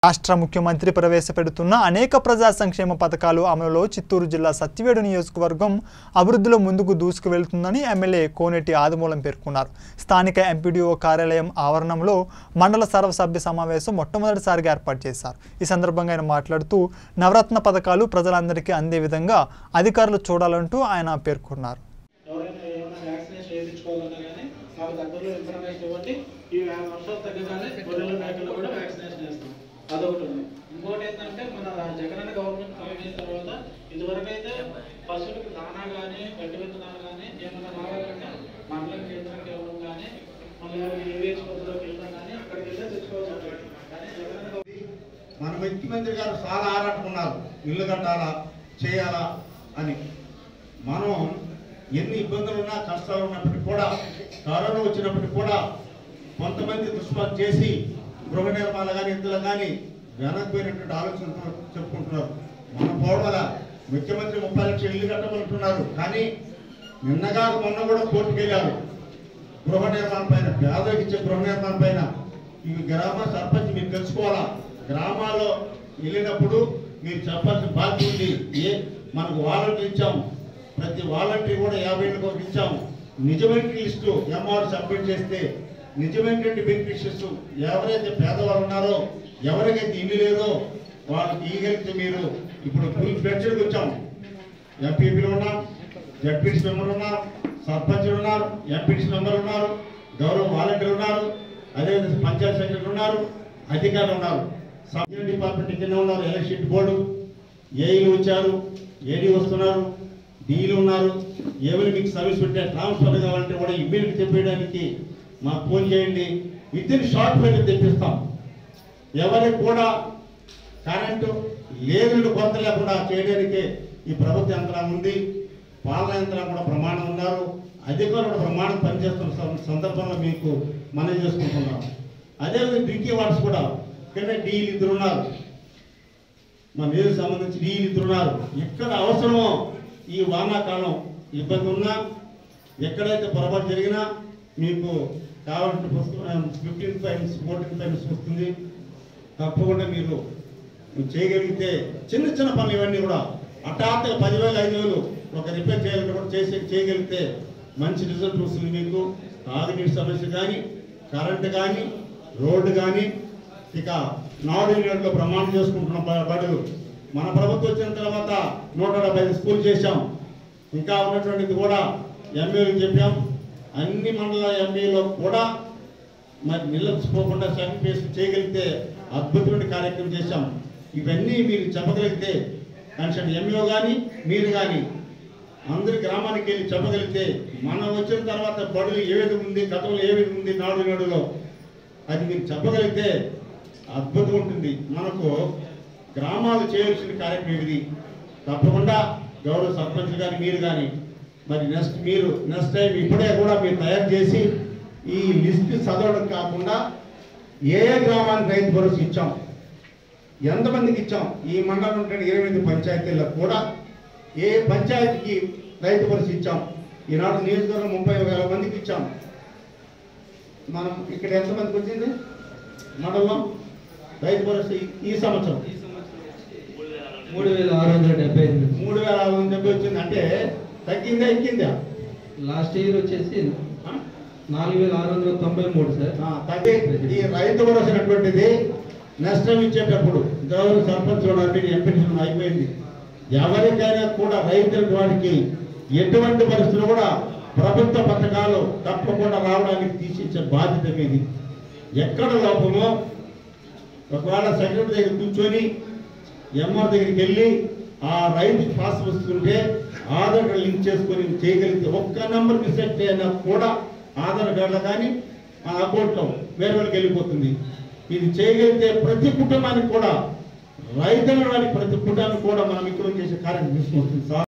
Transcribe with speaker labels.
Speaker 1: రాష్ట్ర ముఖ్యమంత్రి ప్రవేశపెడుతున్న అనేక ప్రజా సంక్షేమ పథకాలు అమలులో చిత్తూరు జిల్లా సత్యవేడు నియోజకవర్గం అభివృద్ధిలో ముందుకు దూసుకువెళ్తుందని ఎమ్మెల్యే కోనేటి ఆదిమూలం పేర్కొన్నారు స్థానిక ఎంపీడీఓ కార్యాలయం ఆవరణంలో మండల సర్వసభ్య సమావేశం మొట్టమొదటిసారిగా ఏర్పాటు చేశారు ఈ సందర్భంగా ఆయన మాట్లాడుతూ నవరత్న పథకాలు ప్రజలందరికీ అందే విధంగా అధికారులు చూడాలంటూ ఆయన పేర్కొన్నారు
Speaker 2: ఎవరైనా ఏమైనా వ్యాక్సినేషన్ వేయించుకోవాలన్నా కానీ మాకు దగ్గరలో ఇన్ఫర్మేషన్ ఇవ్వండి ఈ వ్యా- వర్షాలు తగ్గగానే గొర్రెల మేకలు కూడా వ్యాక్సినేషన్ వేస్తాం అదొకటి ఉంది ఇంకోటి ఏంటంటే మన జగనన్న గవర్నమెంట్ ఫామ్ అయిన తర్వాత ఇదివరకు అయితే పశువులకు దానా కానీ గడ్డి విత్తనాలు కానీ ఏమైనా కావాలంటే మండలం కేంద్రానికి ఇవ్వడం కానీ మళ్ళీ ఏవేజ్ పద్ధతిలోకి వెళ్ళడం కానీ అక్కడికి వెళ్ళి తెచ్చుకోవాల్సి ఉంటుంది కానీ జగనన్న గవర్నమెంట్
Speaker 3: మన ముఖ్యమంత్రి గారు చాలా ఆరాటుకున్నారు ఇల్లు కట్టాలా చేయాలా అని మనం ఎన్ని ఇబ్బందులు ఉన్నా కష్టాలు ఉన్నప్పటికీ కూడా కరోనా వచ్చినప్పటికీ కూడా కొంతమంది దుష్పాలు చేసి గృహ నిర్మాణాలు కానీ ఇందులో కానీ వెనక్కిపోయినటువంటి ఆలోచనతో చెప్పుకుంటున్నారు మన పోవడం వల్ల ముఖ్యమంత్రి ముప్పై లక్షలు ఇల్లు కట్టమంటున్నారు కానీ నిన్నగా మొన్న కూడా కోర్టుకు వెళ్ళారు గృహ నిర్మాణం పైన పేదలకు ఇచ్చే గృహ నిర్మాణం పైన ఈ గ్రామ సర్పంచ్ మీరు తెలుసుకోవాలా గ్రామాల్లో వెళ్ళినప్పుడు మీరు చెప్పాల్సిన బాధ్యత ఉంది ఏ మనకు వాలంటీర్ ఇచ్చాము ప్రతి వాలంటీర్ కూడా యాభై ఏళ్ళకి ఒకటి ఇచ్చాము నిజమైన లిస్టు ఎంఆర్ సబ్మిట్ చేస్తే నిజమైనటువంటి బెనిఫిషియర్స్ ఎవరైతే పేదవాళ్ళు ఉన్నారో ఎవరికైతే ఇల్లు లేదో వాళ్ళకి ఇయ్యగలిగితే మీరు ఇప్పుడు ఫుల్ ఫ్లెడ్జ్కి వచ్చాము ఎంపీపీలు ఉన్నాం జడ్పీసీ మెంబర్ ఉన్నారు సర్పంచ్లు ఉన్నారు ఎంపీసీ మెంబర్ ఉన్నారు గౌరవ వాలంటీర్ ఉన్నారు అదేవిధంగా పంచాయత్ సెక్రటరీ ఉన్నారు అధికారులు ఉన్నారు సబ్జెక్ట్ డిపార్ట్మెంట్ కింద ఉన్నారు ఎలక్ట్రిసిటీ బోర్డు ఏఈలు వచ్చారు ఏడీ వస్తున్నారు డీలు ఉన్నారు ఏమైనా మీకు సర్వీస్ పెట్టే ట్రాన్స్ఫర్ కావాలంటే కూడా ఇమ్మీడియట్ చెప్పేయడానికి మాకు ఫోన్ చేయండి విత్ ఇన్ షార్ట్ పీరియడ్ తెప్పిస్తాం ఎవరికి కూడా కరెంటు లేదుడు కొరత లేకుండా చేయడానికి ఈ ప్రభుత్వ యంత్రాంగం ఉంది పాలన యంత్రాంగం కూడా ప్రమాణం ఉన్నారు అధికారులు కూడా ప్రమాణం పనిచేస్తున్న సం- సందర్భంలో మీకు మనం చేసుకుంటున్నాం అదేవిధంగా డ్రింకింగ్ వాటర్స్ కూడా కింద డీలు ఇద్దరు ఉన్నారు మా నీరు సంబంధించి డీలు ఇద్దరు ఉన్నారు ఎక్కడ అవసరమో ఈ వానాకాలం ఇబ్బంది ఉన్నా ఎక్కడైతే పొరపాటు జరిగినా మీకు కావాలంటే పుస్తకం ఫిఫ్టీన్ ఫైన్స్ ఫోర్టీన్ ఫైన్స్ వస్తుంది తప్పకుండా మీరు చేయగలిగితే చిన్న చిన్న పనులు ఇవన్నీ కూడా హఠాత్తుగా పదివేలు ఐదు వేలు ఒక రిపేర్ చేయాలంటే కూడా చేసి చేయగలిగితే మంచి రిజల్ట్ వస్తుంది మీకు తాగునీటి సమస్య కానీ కరెంట్ కానీ రోడ్డు కానీ ఇక నాడు యూనిట్లో ప్రమాణం చేసుకుంటున్న బ- బడులు మన ప్రభుత్వం వచ్చిన తర్వాత నూట డెబ్బై ఐదు స్కూల్ చేశాం ఇంకా ఉన్నటువంటిది కూడా ఎంఏలు చెప్పాం అన్ని మండల ఎంఏలో కూడా మరి నిలచిపోకుండా సాక్రిఫైస్ చేయగలిగితే అద్భుతమైన కార్యక్రమం చేశాం ఇవన్నీ మీరు చెప్పగలిగితే కనీసం ఎంఈఓ కానీ మీరు కానీ అందరి గ్రామానికి వెళ్ళి చెప్పగలిగితే మనం వచ్చిన తర్వాత బడులు ఏ విధంగా ఉంది గతంలో ఏ విధంగా ఉంది నాడు నాడులో అది మీరు చెప్పగలిగితే అద్భుతం ఉంటుంది మనకు గ్రామాలు చేయాల్సిన కార్యక్రమం ఇది తప్పకుండా గౌరవ సర్పంచ్ కానీ మీరు కానీ మరి నెక్స్ట్ మీరు నెక్స్ట్ టైం ఇప్పుడే కూడా మీరు తయారు చేసి ఈ లిస్ట్ చదవడం కాకుండా ఏ ఏ గ్రామానికి రైతు భరోసా ఇచ్చాం ఎంతమందికి ఇచ్చాం ఈ మండలం ఉంటే ఇరవై ఎనిమిది పంచాయతీలకు కూడా ఏ పంచాయతీకి రైతు భరోసా ఇచ్చాం ఈనాడు నియోజకవర్గం ముప్పై వేల మందికి ఇచ్చాం మనం ఇక్కడ ఎంతమందికి వచ్చింది మండలం రైతు భరోసా ఈ- ఈ సంవత్సరం
Speaker 4: మూడు వేల ఆరు వందల డెబ్బై ఎనిమిది
Speaker 3: మూడు వేల ఆరు వందల డెబ్బై వచ్చింది అంటే తగ్గిందా ఎక్కిందా
Speaker 4: లాస్ట్ ఇయర్ వచ్చేసి
Speaker 3: ఆ?
Speaker 4: నాలుగు వేల ఆరు వందల తొంభై మూడు సార్
Speaker 3: ఆ, తగ్గి ఈ రైతు భరోసా అనేటువంటిది నష్టం ఇచ్చేటప్పుడు గౌరవ సర్పంచ్ ఎంపీ అయిపోయింది ఎవరికైనా కూడా రైతుల వారికి ఎటువంటి పరిస్థితులు కూడా ప్రభుత్వ పథకాలు తప్పకుండా రావడానికి తీసిచ్చే బాధ్యత మీది ఎక్కడ లోపమో ఒకవేళ సెక్రటరీ దగ్గర కూర్చొని ఎంఆర్ దగ్గరికి వెళ్ళి ఆ రైతు పాస్ వస్తుంటే ఆధార్ కార్డు లింక్ చేసుకొని చేయగలిగితే ఒక్క నెంబర్ మిస్ అయినా కూడా ఆధార్ కార్డులో కానీ ఆ అకౌంట్లో వేరే వాళ్ళకి వెళ్ళిపోతుంది ఇది చేయగలిగితే ప్రతి కుటుంబానికి కూడా రైతుల ప్రతి కుటుంబానికి కూడా మనం ఇక్కడ చేసే కార్యక్రమం తీసుకొస్తుంది